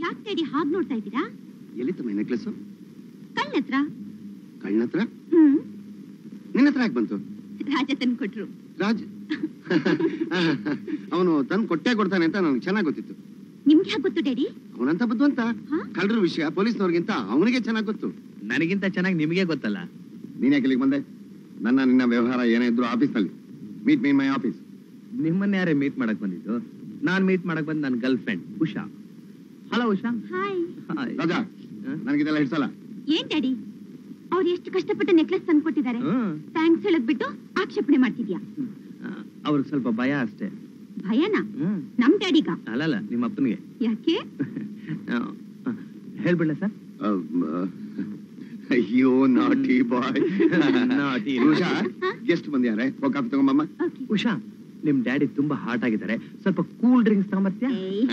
ಯಾಕೆ ಡ್ಯಾಡಿ ಹಾಗ್ ನೋಡ್ತಾ ಇದ್ದೀರಾ ಎಲ್ಲಿ ತಮ್ಮ ನೆಕ್ಲೆಸ್ ಕಳ್ಳ ಹತ್ರ ಕಳ್ಳನ ಹತ್ರ ಹ್ಮ್ ನಿನ್ನ ಹತ್ರ ಯಾಕೆ ಬಂತು ರಾಜ ತಂದು ಕೊಟ್ರು ರಾಜ್ ಅವನು ತಂದು ಕೊಟ್ಟೆ ಕೊಡ್ತಾನೆ ಅಂತ ನನಗೆ ಚೆನ್ನಾಗಿ ಗೊತ್ತಿತ್ತು ನಿಮ್ಗೆ ಯಾಕೆ ಗೊತ್ತು ಡ್ಯಾಡಿ ಅವನಂತ ಬುದ್ಧಿವಂತ ಹಾ? ಕಳ್ಳರ ವಿಷಯ ಪೊಲೀಸ್ನವ್ರಿಗಿಂತ ಅವನಿಗೆ ಚೆನ್ನಾಗಿ ಗೊತ್ತು ನನಗಿಂತ ಚೆನ್ನಾಗಿ ನಿಮಗೆ ಗೊತ್ತಲ್ಲ ನೀನ್ ಯಾಕೆ ಇಲ್ಲಿಗೆ ಬಂದೆ ನನ್ನ ನಿನ್ನ ವ್ಯವಹಾರ ಏನೇ ಇದ್ರು ಆಫೀಸ್ನಲ್ಲಿ ಮೀಟ್ ಮೀನ್ ಮೈ ಆಫೀಸ್ ನಿಮ್ಮನ್ನ ಯಾರೇ ಮೀಟ್ ಮಾಡಕ್ ಬಂದಿದ್ದು ನಾನ್ ಮೀಟ್ ಮಾಡಕ್ ಬಂದ್ ನನ್ನ girlfriend Usha hello Usha hi hi. Raja ಹ? ನನಗಿದೆಲ್ಲ ಹಿಡ್ಸಲ್ಲ ಏನ್ ಡ್ಯಾಡಿ ಅವ್ರು ಎಷ್ಟು ಕಷ್ಟಪಟ್ಟು ನೆಕ್ಲೆಸ್ ತಂದು ಕೊಟ್ಟಿದ್ದಾರೆ ಹ್ಮ್. ಥ್ಯಾಂಕ್ಸ್ ಹೇಳದ್ ಬಿಟ್ಟು ಆಕ್ಷೇಪಣೆ ಮಾಡ್ತಿದ್ಯಾ ಆ, ಅವ್ರಿಗೆ ಸ್ವಲ್ಪ ಭಯ ಅಷ್ಟೇ ಭಯನಾ ಹ್ಮ್ ನಮ್ ಡ್ಯಾಡಿಗ ಅಲ್ಲಲ್ಲ ನಿಮ್ಮ ಅಪ್ಪನಿಗೆ ಯಾಕೆ ಹೇಳ್ಬಿಡ್ಲ ಸರ್ ಅಯ್ಯೋ naughty boy Naughty. Usha guest ಬಂದ್ಯಾರೆ ಹೋಗ್ ಕಾಫಿ ತಗೊಂಬಮ್ಮ ಓಕೆ ಉಷಾ ನಿಮ್ ಡ್ಯಾಡಿ ತುಂಬಾ ಹಾಟ್ ಆಗಿದ್ದಾರೆ ಸ್ವಲ್ಪ ಕೂಲ್ ಡ್ರಿಂಕ್ಸ್ ತಗೊಂಬರ್ತೀಯಾ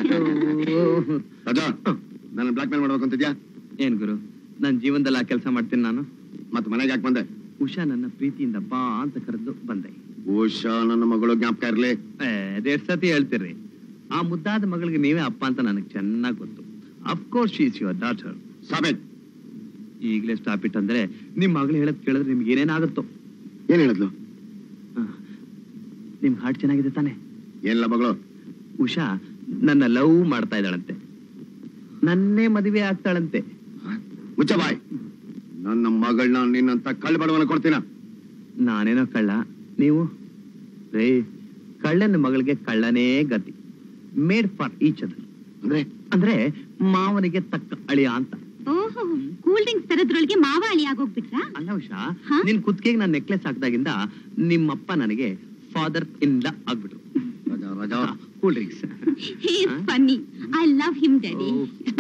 ರಾಜಾ ನನ್ನ ಬ್ಲಾಕ್ ಮೇಲ್ ಮಾಡ್ಬೇಕು ಅಂತಿದ್ಯಾ ಏನ್ ಗುರು ನನ್ ಜೀವನದಲ್ಲಿ ಆ ಕೆಲಸ ಮಾಡ್ತೀನಿ ನಾನು ಮತ್ತೆ ಮನೆಗೆ ಯಾಕೆ ಬಂದೆ ಉಷಾ ನನ್ನ ಪ್ರೀತಿಯಿಂದ ಬಾ ಅಂತ ಕರೆದು ಬಂದೆ ಉಷಾ ನನ್ನ ಮಗಳು ಜ್ಞಾಪಕ ಇರ್ಲಿ ಎರಡ್ ಸತಿ ಹೇಳ್ತೀರಿ ಆ ಮುದ್ದಾದ ಮಗಳಿಗೆ ನೀವೇ ಅಪ್ಪ ಅಂತ ನನಗೆ ಚೆನ್ನಾಗಿ ಗೊತ್ತು ಅಫ್ಕೋರ್ಸ್ ಶೀಸ್ ಯುವರ್ ಡಾಟರ್ ಸಾಬೇತ್ ಈಗಲೇ ಸ್ಟಾಪ್ ಇಟ್ ಅಂದ್ರೆ ನಿಮ್ ಮಗಳು ಹೇಳದ್ ಕೇಳಿದ್ರೆ ನಿಮ್ಗೆ ಏನೇನಾಗುತ್ತೋ ಏನ್ ಹೇಳಿದ್ಲು ಆ, ನಿಮ್ ಹಾರ್ಟ್ ಚೆನ್ನಾಗಿದೆ ತಾನೆ ಏನಿಲ್ಲ ಮಗಳು ಉಷಾ ನನ್ನ ಲವ್ ಮಾಡ್ತಾ ಇದ್ದಾಳಂತೆ ನನ್ನೇ ಮದುವೆ ಆಗ್ತಾಳಂತೆ ಮುಚ್ಚ ಬಾಯ್ ನನ್ನ ಮಗಳನ್ನ ನಿನ್ನಂತ ಕಳ್ಳ ಬಡವನ ಕೊಡ್ತೀನ ನಾನೇನೋ ಕಳ್ಳ ನೀವು ರೇ ಕಳ್ಳನ ಮಗಳಿಗೆ ಕಳ್ಳನೇ ಗತಿ ಮೇಡ್ ಫಾರ್ ಈಚ್ ಅದರ್ ಅಂದ್ರೆ ಅಂದ್ರೆ ಮಾವನಿಗೆ ತಕ್ಕ ಅಳಿಯ ಅಂತ ಓಹೋ ಕೂಲ್ ಡ್ರಿಂಕ್ಸ್ ತರದ್ರೊಳಗೆ ಮಾವ ಅಳಿ ಆಗೋಗ್ಬಿಟ್ರಾ ಅಲ್ಲ ಉಷಾ ಹಾ? ನಿನ್ ಕುತ್ತಿಗೆಗೆ ನಾನು ನೆಕ್ಲೆಸ್ ಹಾಕ್ದಾಗಿಂದ ನಿಮ್ಮಪ್ಪ ನನಗೆ ಫಾದರ್ ಇನ್ ಲಾ ಆಗ್ಬಿಟ್ರು Raja Raja cool drinks he is funny I love him daddy